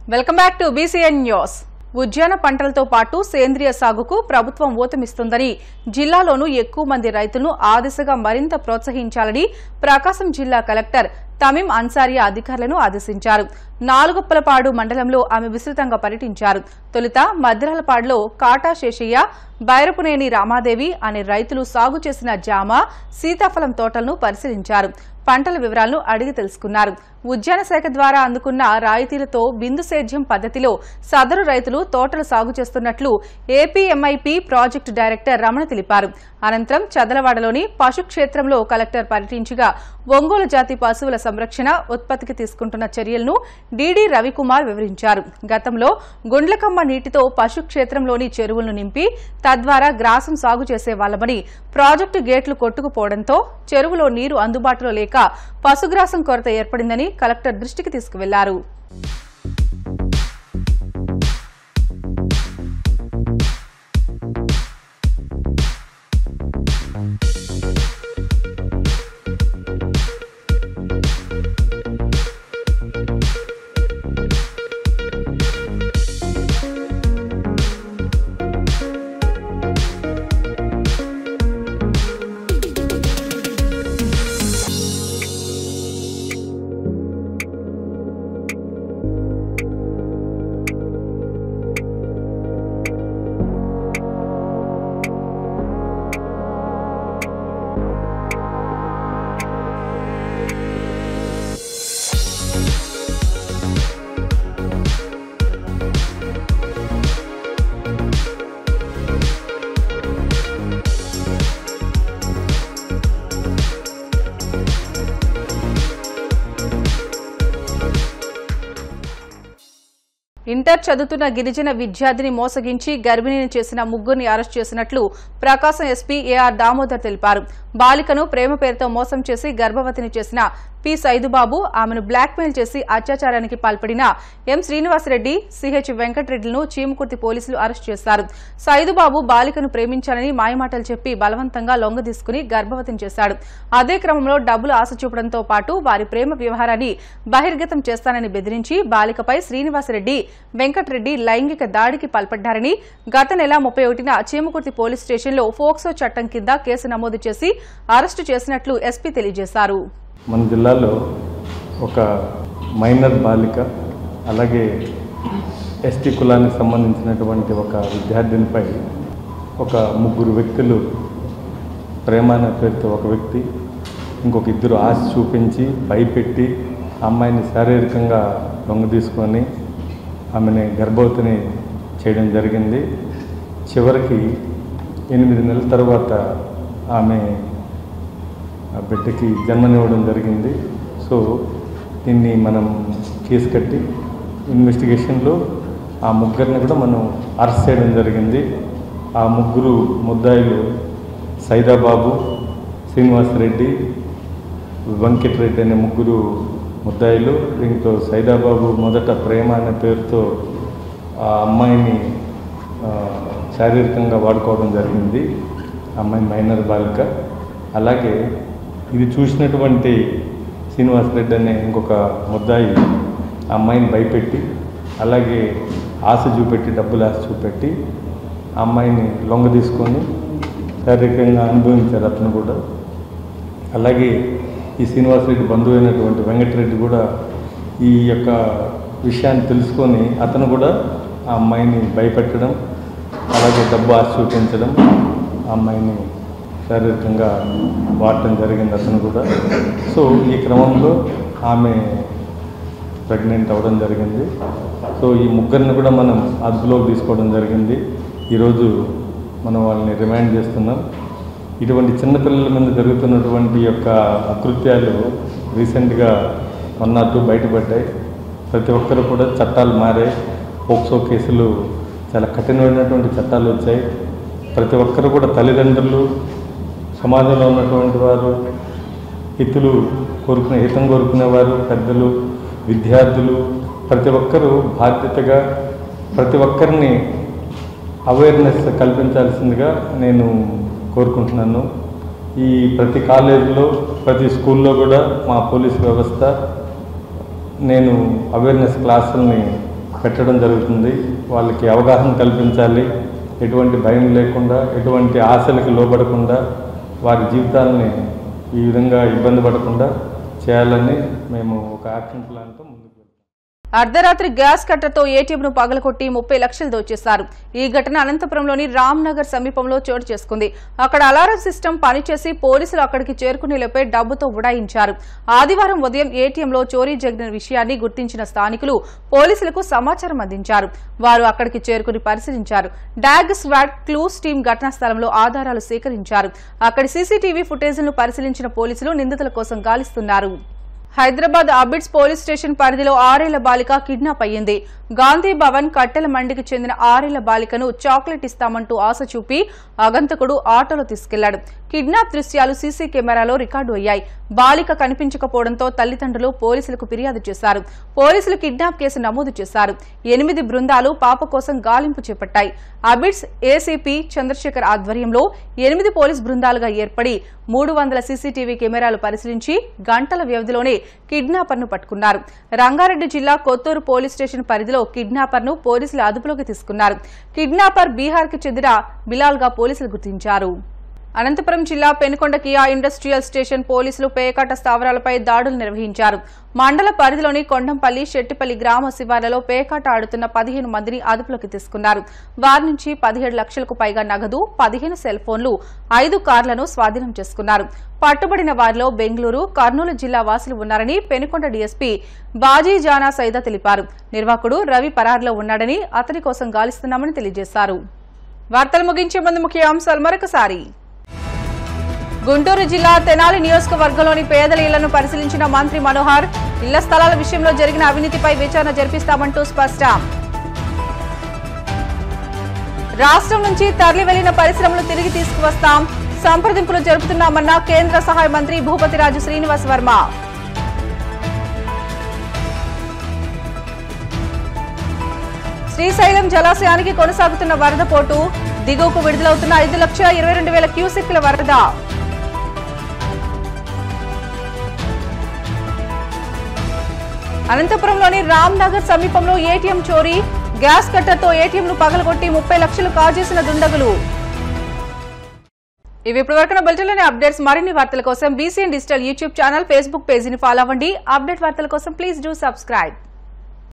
welcome back to BCN news ఉద్యాన పంటలతో పాటు సేంద్రియ సాగుకు ప్రభుత్వం ఊతమిస్తుందని జిల్లాలోనూ ఎక్కువ మంది రైతులను ఆ దిశగా మరింత ప్రోత్సహించాలని ప్రకాశం జిల్లా కలెక్టర్ తమీం అన్సారియా అధికారులను ఆదేశించారు నాలుగొప్పలపాడు మండలంలో ఆమె విస్తృతంగా పర్యటించారు తొలుత మద్రాలపాడులో కాటా శేషయ్య బైరపునేని రామాదేవి అనే రైతులు సాగు చేసిన జామ సీతాఫలం తోటలను పరిశీలించారు పంటల వివరాలను అడిగి తెలుసుకున్నారు ఉద్యాన శాఖ ద్వారా అందుకున్న రాయితీలతో బిందు సేద్యం పద్ధతిలో సదరు రైతులు తోటలు సాగు చేస్తున్నట్లు ఏపీఎంఐపీ ప్రాజెక్టు డైరెక్టర్ రమణ తెలిపారు అనంతరం చదలవాడలోని పశు క్షేత్రంలో కలెక్టర్ పర్యటించగా ఒంగోలు జాతి పశువుల సంరక్షణ ఉత్పత్తికి తీసుకుంటున్న చర్యలను డీడీ రవికుమార్ వివరించారు గతంలో గుండ్లకమ్మ నీటితో పశు క్షేత్రంలోని చెరువులను నింపి తద్వారా గ్రాసం సాగు చేసేవాళ్లమని ప్రాజెక్టు గేట్లు కొట్టుకుపోవడంతో చెరువులో నీరు అందుబాటులో లేక పశుగ్రాసం కొరత ఏర్పడిందని కలెక్టర్ దృష్టికి తీసుకువెళ్లారు ఇంటర్ చదువుతున్న గిరిజన విద్యార్థిని మోసగించి గర్భిణిని చేసిన ముగ్గురిని అరెస్ట్ చేసినట్లు ప్రకాశం ఎస్పీ ఏఆర్ దామోదర్ తెలిపారు బాలికను ప్రేమ పేరుతో మోసం చేసి గర్భవతిని చేసిన పి సైదుబాబు ఆమెను బ్లాక్మెయిల్ చేసి అత్యాచారానికి పాల్పడిన ఎం శ్రీనివాసరెడ్డి సిహెచ్ వెంకటరెడ్డిలను చీమకుర్తి పోలీసులు అరెస్ట్ చేశారు సైదుబాబు బాలికను ప్రేమించాలని మాయమాటలు చెప్పి బలవంతంగా లొంగ తీసుకుని గర్భవతిని చేశాడు అదే క్రమంలో డబ్బులు ఆశ చూపడంతో పాటు వారి ప్రేమ వ్యవహారాన్ని బహిర్గతం చేస్తానని బెదిరించి బాలికపై శ్రీనివాసరెడ్డి వెంకటరెడ్డి లైంగిక దాడికి పాల్పడ్డారని గత నెల ముప్పై ఒకటిన చీమకుర్తి పోలీస్ స్టేషన్లో ఫోక్సో చట్టం కింద కేసు నమోదు చేసి అరెస్టు చేసినట్లు ఎస్పీ తెలియజేశారు మన జిల్లాలో ఒక మైనర్ బాలిక అలాగే ఎస్టీ కులానికి సంబంధించినటువంటి ఒక విద్యార్థినిపై ఒక ముగ్గురు వ్యక్తులు ప్రేమ అనే పేరుతో ఒక వ్యక్తి ఇంకొక ఇద్దరు ఆశ చూపించి భయపెట్టి ఆ అమ్మాయిని శారీరకంగా లొంగ తీసుకొని ఆమెని గర్భవతిని చేయడం జరిగింది చివరికి ఎనిమిది నెలల తర్వాత ఆమె ఆ బిడ్డకి జన్మనివ్వడం జరిగింది సో దీన్ని మనం కేసు కట్టి ఇన్వెస్టిగేషన్లో ఆ ముగ్గురిని కూడా మనం అరెస్ట్ చేయడం జరిగింది ఆ ముగ్గురు ముద్దాయిలు సైదాబాబు శ్రీనివాసరెడ్డి వెంకటరెడ్డి అనే ముగ్గురు ముద్దాయిలు దీంతో సైదాబాబు మొదట ప్రేమ అనే పేరుతో ఆ అమ్మాయిని ఆ, శారీరకంగా వాడుకోవడం జరిగింది ఆ అమ్మాయి మైనర్ బాలిక అలాగే ఇది చూసినటువంటి శ్రీనివాసరెడ్డి అనే ఇంకొక ముద్దాయి ఆ అమ్మాయిని భయపెట్టి అలాగే ఆశ చూపెట్టి డబ్బులు ఆశ చూపెట్టి ఆ అమ్మాయిని లొంగ తీసుకొని శారీరకంగా అనుభవించారు అతను కూడా అలాగే ఈ శ్రీనివాసరెడ్డి బంధువు అయినటువంటి వెంకటరెడ్డి కూడా ఈ యొక్క విషయాన్ని తెలుసుకొని అతను కూడా ఆ అమ్మాయిని భయపెట్టడం అలాగే డబ్బు ఆశ చూపించడం ఆ అమ్మాయిని శారీరకంగా వాడటం జరిగింది అతను కూడా సో ఈ క్రమంలో ఆమె ప్రెగ్నెంట్ అవ్వడం జరిగింది సో ఈ ముగ్గురిని కూడా మనం అదుపులోకి తీసుకోవడం జరిగింది ఈరోజు మనం వాళ్ళని రిమైండ్ చేస్తున్నాం ఇటువంటి చిన్నపిల్లల మీద జరుగుతున్నటువంటి యొక్క అకృత్యాలు రీసెంట్గా వన్ ఆర్ టూ బయటపడ్డాయి ప్రతి ఒక్కరు కూడా చట్టాలు మారాయి పోక్సో కేసులు చాలా కఠినమైనటువంటి చట్టాలు వచ్చాయి ప్రతి ఒక్కరు కూడా తల్లిదండ్రులు సమాజంలో ఉన్నటువంటి వారు హితులు కోరుకునే హితం కోరుకునేవారు పెద్దలు విద్యార్థులు ప్రతి ఒక్కరూ బాధ్యతగా ప్రతి ఒక్కరిని అవేర్నెస్ కల్పించాల్సిందిగా నేను కోరుకుంటున్నాను ఈ ప్రతి కాలేజీలో ప్రతి స్కూల్లో కూడా మా పోలీస్ వ్యవస్థ నేను అవేర్నెస్ క్లాసుల్ని పెట్టడం జరుగుతుంది వాళ్ళకి అవగాహన కల్పించాలి ఎటువంటి భయం లేకుండా ఎటువంటి ఆశలకు లోబడకుండా వారి జీవితాలని ఈ విధంగా ఇబ్బంది పడకుండా చేయాలని మేము ఒక యాక్షన్ ప్లాన్తో ముందుకు వెళ్తాం అర్ధరాత్రి గ్యాస్ కట్టర్తో ఏటీఎంను పగలకొట్టి ముప్పై లక్షలు దోచేశారు ఈ ఘటన అనంతపురంలోని రామ్ నగర్ సమీపంలో చోటు చేసుకుంది అక్కడ అలారం సిస్టమ్ పనిచేసి పోలీసులు అక్కడికి చేరుకునేలోపే డబ్బుతో ఉడాయించారు ఆదివారం ఉదయం ఏటీఎంలో చోరీ జరిగిన విషయాన్ని గుర్తించిన స్థానికులు పోలీసులకు సమాచారం అందించారు వారు అక్కడికి చేరుకుని పరిశీలించారు డాగ్ స్వాడ్ క్లూస్ టీం ఘటనా స్థలంలో ఆధారాలు సేకరించారు అక్కడి సీసీటీవీ ఫుటేజ్లను పరిశీలించిన పోలీసులు నిందితుల కోసం గాలిస్తున్నారు హైదరాబాద్ అబిడ్స్ పోలీస్ స్టేషన్ పరిధిలో ఆరేళ్ల బాలిక కిడ్నాప్ అయ్యింది గాంధీ భవన్ కట్టెల మండికి చెందిన ఆరేళ్ల బాలికను చాక్లెట్ ఇస్తామంటూ ఆశ చూపి అగంతకుడు ఆటోలో తీసుకెళ్లాడు కిడ్నాప్ దృశ్యాలు సీసీ కెమెరాలో రికార్డు అయ్యాయి బాలిక కనిపించకపోవడంతో తల్లిదండ్రులు పోలీసులకు ఫిర్యాదు చేశారు పోలీసులు కిడ్నాప్ కేసు నమోదు చేశారు ఎనిమిది బృందాలు పాప కోసం గాలింపు చేపట్టాయి అబిడ్స్ ఏసీపీ చంద్రశేఖర్ ఆధ్వర్యంలో ఎనిమిది పోలీస్ బృందాలుగా ఏర్పడి మూడు వందల సీసీటీవీ కెమెరాలు పరిశీలించి గంటల వ్యవధిలోనే కిడ్నాపర్ను పట్టుకున్నారు రంగారెడ్డి జిల్లా కొత్తూరు పోలీస్ స్టేషన్ పరిధిలో కిడ్నాపర్ను పోలీసులు అదుపులోకి తీసుకున్నారు కిడ్నాపర్ బీహార్కి చెందిన బిలాల్గా పోలీసులు గుర్తించారు అనంతపురం జిల్లా పెనుకొండ కియా ఇండస్ట్రియల్ స్టేషన్ పోలీసులు పేకాట స్థావరాలపై దాడులు నిర్వహించారు మండల పరిధిలోని కొండంపల్లి శెట్టిపల్లి గ్రామ శివార్లలో పేకాట ఆడుతున్న పదిహేను మందిని అదుపులోకి తీసుకున్నారు వారి నుంచి పదిహేడు లక్షలకు పైగా నగదు పదిహేను సెల్ ఫోన్లు ఐదు కార్లను స్వాధీనం చేసుకున్నారు పట్టుబడిన వారిలో బెంగళూరు కర్నూలు జిల్లా వాసులు ఉన్నారని పెనుకొండ డీఎస్పీ బాజీ జానా సైదా తెలిపారు నిర్వాహకుడు రవి పరార్లో ఉన్నాడని అతని కోసం గాలిస్తున్నామని తెలియజేశారు వార్తలు ముగించే ముందు ముఖ్య అంశాలు మరొకసారి గుంటూరు జిల్లా తెనాలి నియోజకవర్గంలోని పేదల ఇళ్లను పరిశీలించిన మంత్రి మనోహర్ ఇళ్ల స్థలాల విషయంలో జరిగిన అవినీతిపై విచారణ జరిపిస్తామంటూ స్పష్టం రాష్ట్రం నుంచి తరలి వెళ్లిన పరిశ్రమలు తిరిగి తీసుకువస్తాం సంప్రదింపులు జరుపుతున్నామన్న కేంద్ర సహాయ మంత్రి భూపతిరాజు శ్రీనివాస్ వర్మ శ్రీశైలం జలాశయానికి కొనసాగుతున్న వరద పోటు దిగువకు విడుదలవుతున్న ఐదు లక్షల ఇరవై రెండు వేల క్యూసెక్ల వరద అనంతపురంలోని రామ్ నగర్ సమీపంలో ఏటీఎం చోరీ గ్యాస్ కట్టర్తో ఏటీఎంను పగలగొట్టి ముప్పై లక్షలు కాజేసిన దుండగులు ఇవి ఇప్పటివరకు బులెటిన్లోని అప్డేట్స్ మరిన్ని వార్తల కోసం BCN digital YouTube channel Facebook పేజీని ఫాలో అవ్వండి అప్డేట్ వార్తల కోసం ప్లీజ్ డూ సబ్స్క్రైబ్